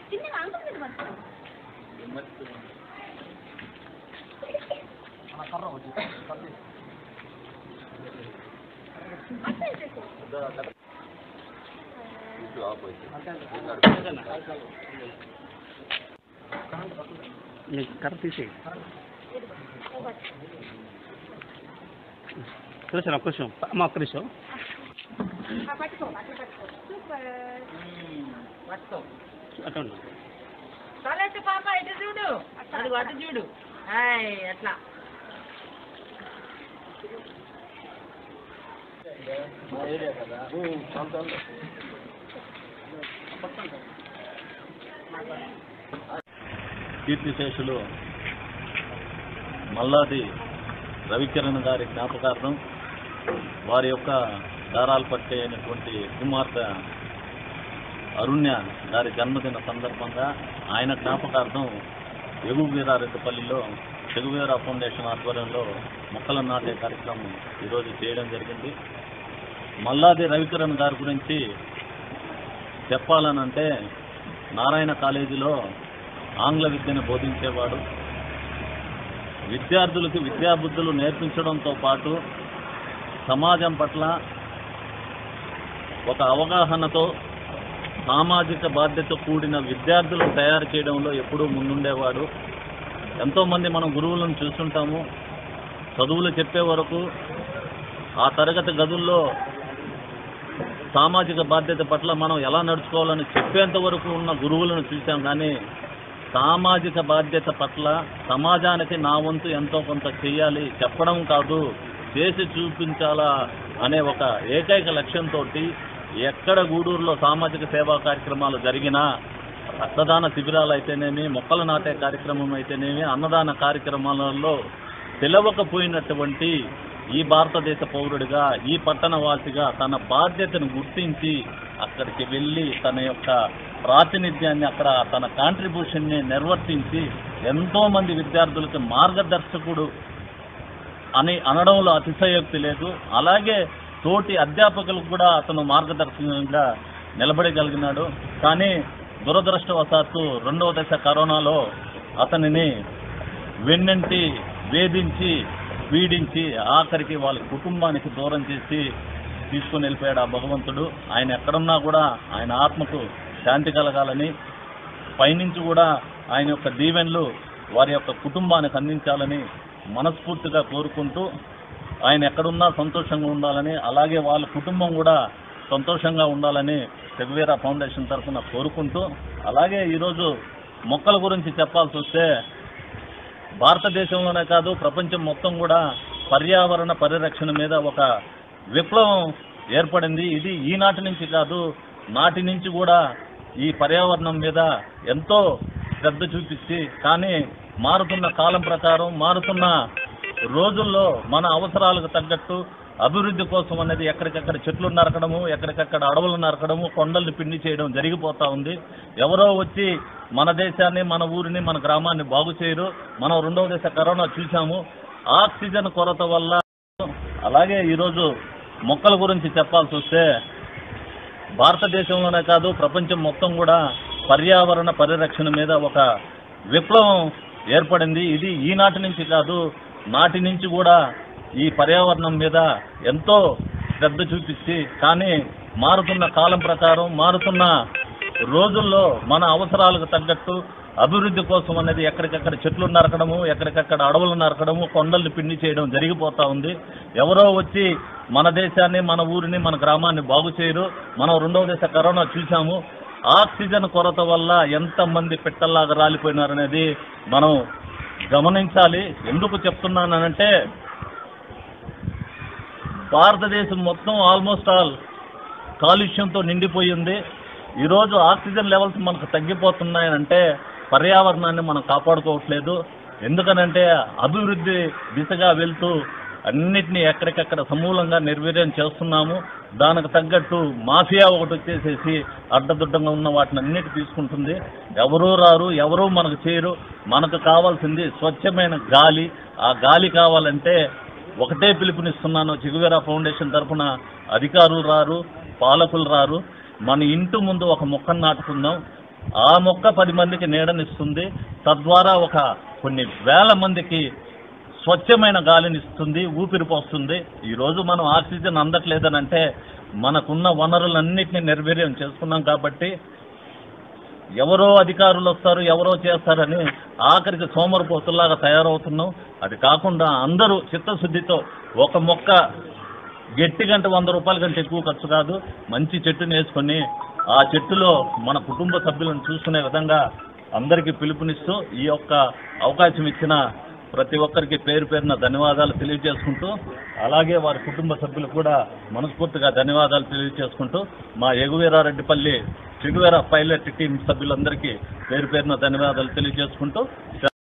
చిన్నగా అంకుల్ మీద పట్టుకో. అట్లా వేసేసేయ్. కర్ర తీసేయి కూర్చో ఒక్క నిమిషం అమ్మ ఒక్క నిమిషం ఆ, పట్టుకో అట్లా పట్టుకో సూపర్ అట్లా ఉండు. చాలైతే పాప ఇటు చూడు అది అటు చూడు హాయ్ అట్లా కీర్తిశేషులు మల్లాది రవికిరణ్ గారి జ్ఞాపకార్థం వారి యొక్క దారాలు పట్టే అయినటువంటి కుమార్తె అరుణ్య గారి జన్మదిన సందర్భంగా ఆయన జ్ఞాపకార్థం ఎగువీరారెడ్డిపల్లిలో చెగువీర ఫౌండేషన్ ఆధ్వర్యంలో మొక్కలు నాటే కార్యక్రమం ఈరోజు చేయడం జరిగింది మల్లాది రవికిరణ్ గారి గురించి చెప్పాలనంటే నారాయణ కాలేజీలో ఆంగ్ల విద్యను బోధించేవాడు విద్యార్థులకు విద్యాబుద్ధులు నేర్పించడంతో పాటు సమాజం పట్ల ఒక అవగాహనతో సామాజిక బాధ్యత కూడిన విద్యార్థులను తయారు చేయడంలో ఎప్పుడూ ముందుండేవాడు ఎంతోమంది మనం గురువులను చూస్తుంటాము చదువులు చెప్పే వరకు ఆ తరగతి గదుల్లో సామాజిక బాధ్యత పట్ల మనం ఎలా నడుచుకోవాలని చెప్పేంత వరకు ఉన్న గురువులను చూసాం కానీ సామాజిక బాధ్యత పట్ల సమాజానికి నా వంతు ఎంతో కొంత చేయాలి చెప్పడం కాదు చేసి చూపించాలా అనే ఒక ఏకైక లక్ష్యంతో ఎక్కడ గూడూరులో సామాజిక సేవా కార్యక్రమాలు జరిగినా రక్తదాన శిబిరాలు అయితేనేమి మొక్కలు నాటే కార్యక్రమం అయితేనేమి అన్నదాన కార్యక్రమాలలో తెలవకపోయినటువంటి ఈ భారతదేశ పౌరుడిగా ఈ పట్టణ వాసిగా తన బాధ్యతను గుర్తించి అక్కడికి వెళ్ళి తన యొక్క ప్రాతినిధ్యాన్ని అక్కడ తన కాంట్రిబ్యూషన్ని నిర్వర్తించి ఎంతో మంది విద్యార్థులకు మార్గదర్శకుడు అని అనడంలో అతిశయోక్తి లేదు అలాగే తోటి అధ్యాపకులకు కూడా అతను మార్గదర్శకంగా నిలబడగలిగినాడు కానీ దురదృష్టవశాత్తు రెండవ దశ కరోనాలో అతనిని వెన్నంటి వేధించి పీడించి ఆఖరికి వాళ్ళ కుటుంబానికి దూరం చేసి తీసుకుని వెళ్ళిపోయాడు ఆ భగవంతుడు ఆయన ఎక్కడున్నా కూడా ఆయన ఆత్మకు శాంతి కలగాలని పైనుంచి కూడా ఆయన యొక్క దీవెనలు వారి యొక్క కుటుంబానికి అందించాలని మనస్ఫూర్తిగా కోరుకుంటూ ఆయన ఎక్కడున్నా సంతోషంగా ఉండాలని అలాగే వాళ్ళ కుటుంబం కూడా సంతోషంగా ఉండాలని తెగువీర ఫౌండేషన్ తరఫున కోరుకుంటూ అలాగే ఈరోజు మొక్కల గురించి చెప్పాల్సి వస్తే భారతదేశంలోనే కాదు ప్రపంచం మొత్తం కూడా పర్యావరణ పరిరక్షణ మీద ఒక విప్లవం ఏర్పడింది ఇది ఈనాటి నుంచి కాదు నాటి నుంచి కూడా ఈ పర్యావరణం మీద ఎంతో శ్రద్ధ చూపించి కానీ మారుతున్న కాలం ప్రకారం మారుతున్న రోజుల్లో మన అవసరాలకు తగ్గట్టు అభివృద్ధి కోసం అనేది ఎక్కడికక్కడ చెట్లు నరకడము ఎక్కడికక్కడ అడవులు నరకడము కొండల్ని పిండి చేయడం జరిగిపోతా ఉంది ఎవరో వచ్చి మన దేశాన్ని మన ఊరిని మన గ్రామాన్ని బాగు చేయరు మనం రెండవ దశ కరోనా చూసాము ఆక్సిజన్ కొరత వల్ల అలాగే ఈరోజు మొక్కల గురించి చెప్పాల్సి వస్తే భారతదేశంలోనే కాదు ప్రపంచం మొత్తం కూడా పర్యావరణ పరిరక్షణ మీద ఒక విప్లవం ఏర్పడింది ఇది ఈనాటి నుంచి కాదు నాటి నుంచి కూడా ఈ పర్యావరణం మీద ఎంతో శ్రద్ధ చూపించి కానీ మారుతున్న కాలం ప్రకారం మారుతున్న రోజుల్లో మన అవసరాలకు తగ్గట్టు అభివృద్ధి కోసం అనేది ఎక్కడికక్కడ చెట్లు నరకడము ఎక్కడికక్కడ అడవులు నరకడము కొండల్ని పిండి చేయడం జరిగిపోతా ఉంది ఎవరో వచ్చి మన దేశాన్ని మన ఊరిని మన గ్రామాన్ని బాగు చేయరు మనం రెండవ దశ కరోనా చూసాము ఆక్సిజన్ కొరత వల్ల ఎంతమంది పిట్టల్లాగా రాలిపోయినారనేది మనం గమనించాలి ఎందుకు చెప్తున్నానంటే భారతదేశం మొత్తం ఆల్మోస్ట్ ఆల్ కాలుష్యంతో నిండిపోయింది ఈరోజు ఆక్సిజన్ లెవెల్స్ మనకు తగ్గిపోతున్నాయనంటే పర్యావరణాన్ని మనం కాపాడుకోవట్లేదు ఎందుకనంటే అభివృద్ధి దిశగా వెళ్తూ అన్నిటినీ ఎక్కడికక్కడ సమూలంగా నిర్వీర్యం చేస్తున్నాము దానికి తగ్గట్టు మాఫియా ఒకటి వచ్చేసేసి అడ్డదుడ్డంగా ఉన్న వాటిని అన్నిటి తీసుకుంటుంది ఎవరూ రారు ఎవరూ మనకు చేయరు మనకు కావాల్సింది స్వచ్ఛమైన గాలి ఆ గాలి కావాలంటే ఒకటే పిలుపునిస్తున్నాను చిగువేరా ఫౌండేషన్ తరఫున అధికారులు రారు పాలకులు రారు మన ఇంటి ముందు ఒక మొక్కను నాటుకుందాం ఆ మొక్క పది మందికి నీడనిస్తుంది తద్వారా ఒక కొన్ని వేల మందికి స్వచ్ఛమైన గాలిని ఇస్తుంది ఊపిరి పోస్తుంది ఈరోజు మనం ఆక్సిజన్ అందట్లేదనంటే మనకున్న వనరులన్నింటినీ నిర్వీర్యం చేసుకున్నాం కాబట్టి ఎవరో అధికారులు వస్తారు ఎవరో చేస్తారని ఆఖరికి సోమరిపోతుల్లాగా తయారవుతున్నాం అది కాకుండా అందరూ చిత్తశుద్ధితో ఒక మొక్క గట్టి గంట వంద రూపాయల కంటే ఎక్కువ ఖర్చు కాదు మంచి చెట్టుని వేసుకొని ఆ చెట్టులో మన కుటుంబ సభ్యులను చూసుకునే విధంగా అందరికీ పిలుపునిస్తూ ఈ యొక్క అవకాశం ఇచ్చిన ప్రతి ఒక్కరికి పేరు పేరున ధన్యవాదాలు తెలియజేసుకుంటూ అలాగే వారి కుటుంబ సభ్యులు కూడా మనస్ఫూర్తిగా ధన్యవాదాలు తెలియజేసుకుంటూ మా ఎగువీరారెడ్డిపల్లి చెగువేర పైలట్ టీం సభ్యులందరికీ పేరు పేరున ధన్యవాదాలు తెలియజేసుకుంటూ